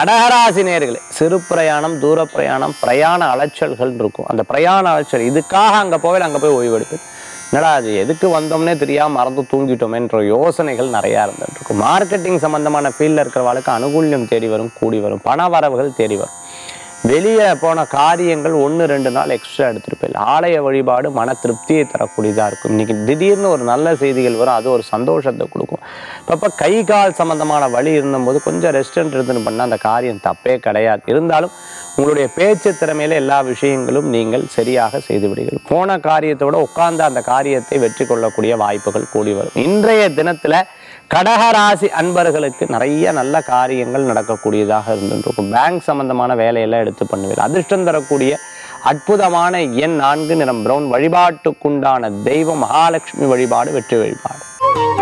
கடகராசி நேர்களே சிறு பிரயாணம் தூர பிரயாணம் பிரயாண அலைச்சல்கள் இருக்கும் அந்த பிரயாண அலைச்சல் இதுக்காக அங்கே போவேன் அங்கே போய் ஓய்வெடுப்பேன் என்னடா அது எதுக்கு வந்தோம்னே தெரியாம மறந்து தூங்கிட்டோமேன்ற யோசனைகள் நிறையா இருந்துட்டு இருக்கும் மார்க்கெட்டிங் சம்பந்தமான ஃபீல்டில் இருக்கிறவளுக்கு அனுகூல்யம் தேடி வரும் கூடி வரும் பண வரவுகள் தேடி வரும் வெளியே போன காரியங்கள் ஒன்று ரெண்டு நாள் எக்ஸ்ட்ரா எடுத்துட்டு போயிடலாம் ஆலய வழிபாடு மன திருப்தியை தரக்கூடியதாக இருக்கும் இன்னைக்கு திடீர்னு ஒரு நல்ல செய்திகள் வரும் அது ஒரு சந்தோஷத்தை கொடுக்கும் இப்போ கை கால் சம்பந்தமான வழி இருந்தபோது கொஞ்சம் ரெஸ்டன்ட் இருந்துன்னு பண்ணால் அந்த காரியம் தப்பே கிடையாது இருந்தாலும் உங்களுடைய பேச்சு திறமையில எல்லா விஷயங்களும் நீங்கள் சரியாக செய்து விடுவீர்கள் போன காரியத்தை விட உட்கார்ந்த அந்த காரியத்தை வெற்றி கொள்ளக்கூடிய வாய்ப்புகள் கூடி வரும் இன்றைய தினத்துல கடகராசி அன்பர்களுக்கு நிறைய நல்ல காரியங்கள் நடக்கக்கூடியதாக இருந்துருக்கும் பேங்க் சம்பந்தமான வேலையெல்லாம் எடுத்து பண்ணுவீர்கள் அதிர்ஷ்டம் தரக்கூடிய அற்புதமான எண் நான்கு நிறம் பிரவுன் வழிபாட்டுக்குண்டான தெய்வம் மகாலட்சுமி வழிபாடு வெற்றி வழிபாடு